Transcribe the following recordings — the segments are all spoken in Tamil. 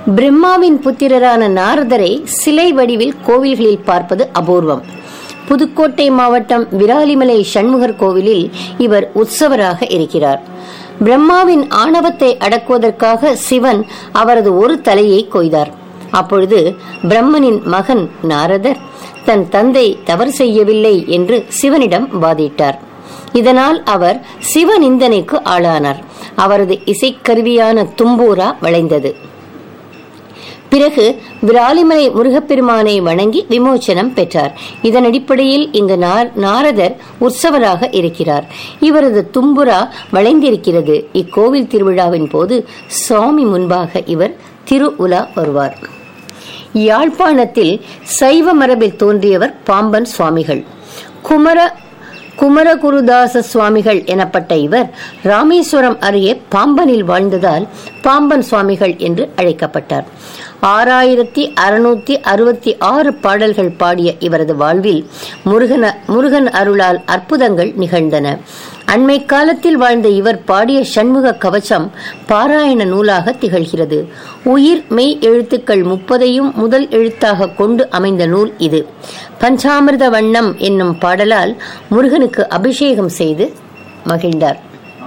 பிரம்மாவின் புத்திரரான நாரதரை சிலை வடிவில் கோவில்களில் பார்ப்பது அபூர்வம் புதுக்கோட்டை மாவட்டம் விராலிமலை சண்முகர் கோவிலில் இவர் உற்சவராக இருக்கிறார் பிரம்மாவின் ஆணவத்தை அடக்குவதற்காக சிவன் அவரது ஒரு தலையை கொய்தார் அப்பொழுது பிரம்மனின் மகன் நாரதர் தன் தந்தை தவறு செய்யவில்லை என்று சிவனிடம் வாதிட்டார் இதனால் அவர் சிவ நிந்தனைக்கு ஆளானார் அவரது இசைக்கருவியான தும்பூரா வளைந்தது பிறகு விராலிமலை முருகப்பெருமானை வணங்கி விமோச்சனம் பெற்றார் இதன் அடிப்படையில் இங்கு நாரதர் உற்சவராக இருக்கிறார் இவரது தும்புரா வளைந்திருக்கிறது இக்கோவில் திருவிழாவின் போது சுவாமி முன்பாக இவர் திரு உலா வருவார் யாழ்ப்பாணத்தில் சைவ மரபில் தோன்றியவர் பாம்பன் சுவாமிகள் குமர குமரகுருதாச சுவாமிகள் எனப்பட்ட இவர் ராமேஸ்வரம் அருகே பாம்பனில் வாழ்ந்ததால் பாம்பன் சுவாமிகள் என்று அழைக்கப்பட்டார் ஆறாயிரத்தி அறுநூத்தி அறுபத்தி ஆறு பாடல்கள் பாடிய இவரது வாழ்வில் முருகன முருகன் அருளால் அற்புதங்கள் நிகழ்ந்தன அண்மை காலத்தில் வாழ்ந்த இவர் பாடிய சண்முக கவச்சம் பாராயண நூலாக திகழ்கிறது உயிர் மெய் எழுத்துக்கள் முப்பதையும் முதல் எழுத்தாக கொண்டு அமைந்த நூல் இது பஞ்சாமிர்த வண்ணம் என்னும் பாடலால் முருகனுக்கு அபிஷேகம் செய்து மகிழ்ந்தார்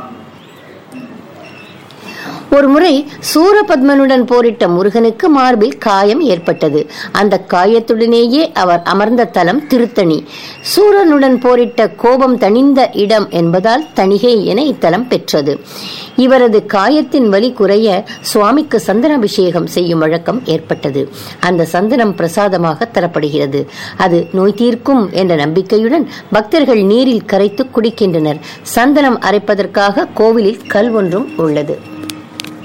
ஒரு முறை சூரபத்மனுடன் போரிட்ட முருகனுக்கு மார்பில் காயம் ஏற்பட்டது அந்த காயத்துடனேயே அவர் அமர்ந்த தலம் திருத்தணி சூரனுடன் போரிட்ட கோபம் தணிந்த இடம் என்பதால் தணிகை என இத்தலம் பெற்றது இவரது காயத்தின் வலி குறைய சுவாமிக்கு சந்தனாபிஷேகம் செய்யும் வழக்கம் ஏற்பட்டது அந்த சந்தனம் பிரசாதமாக தரப்படுகிறது அது நோய் தீர்க்கும் என்ற நம்பிக்கையுடன் பக்தர்கள் நீரில் கரைத்து குடிக்கின்றனர் சந்தனம் அரைப்பதற்காக கோவிலில் கல் ஒன்றும் உள்ளது